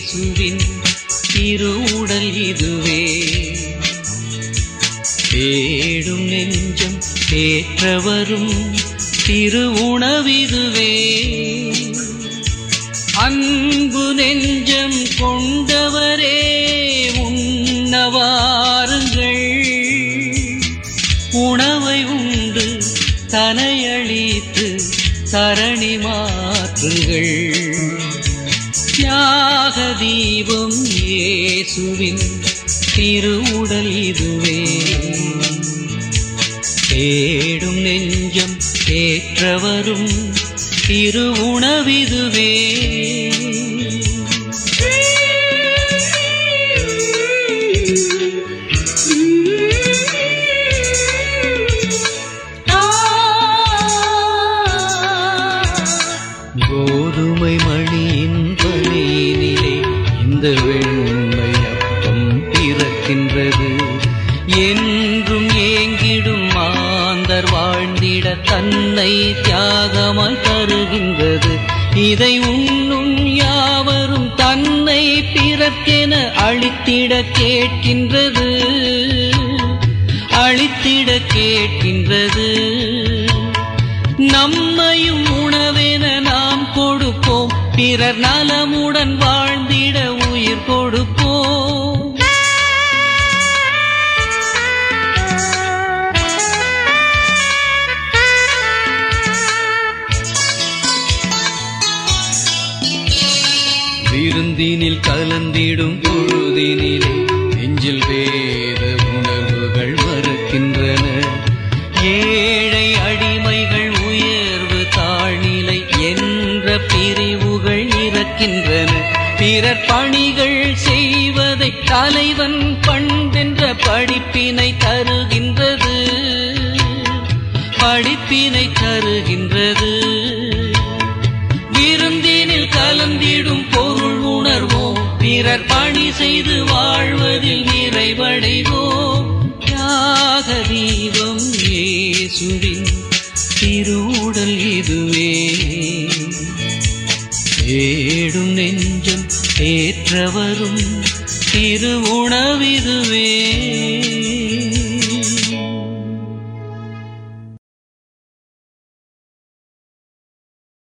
இயேசுவின் திருவுடல் இதுவே தேடும் நெஞ்சம் தேற்றவரும் திருவுணவிதுவே அன்பு நெஞ்சம் கொண்டவரே உண்ணவாருங்கள் உணவை உண்டு தனையளித்து தரணி மாற்றுங்கள் தியாக தீபம் இயேசுவின் திருவுடல் இதுவே தேடும் நெஞ்சம் தேற்றவரும் திருவுணவிதுவே கோதுமை மணியின் பணியினிலே இந்த வெண்மை அப்பம் பிறக்கின்றது என்றும் ஏங்கிடும் மாந்தர் வாழ்ந்திட தன்னை தியாகமாய் தருகின்றது இதை உண்ணும் யாவரும் தன்னை பிறக்கென அழித்திட கேட்கின்றது அழித்திட கேட்கின்றது நம்மையும் உணவென நாம் கொடுப்போம் பிறர் நலமுடன் வாழ்ந்திட உயிர் கொடுப்போம் விருந்தினில் கலந்திடும் பொழுதினிலே நெஞ்சில் வேத உணர்வுகள் மறுக்கின்றன ஏழை அடிமைகள் உயர்வு தாழ்நிலை என்ற பிரிவுகள் இறக்கின்றன பிறர் பணிகள் செய்வதை தலைவன் பண்பென்ற படிப்பினை தருகின்றது படிப்பினை தருகின்றது விருந்தினில் கலந்திடும் பொருள் உணர்வோம் பிறர் பணி செய்து வாழ்வதில் நிறைவடைவோம் தியாக தீபம் இயேசுவின் திருவுடல் இதுவே ஏடும் நெஞ்சம் ஏற்றவரும் திருவுணவிதுவே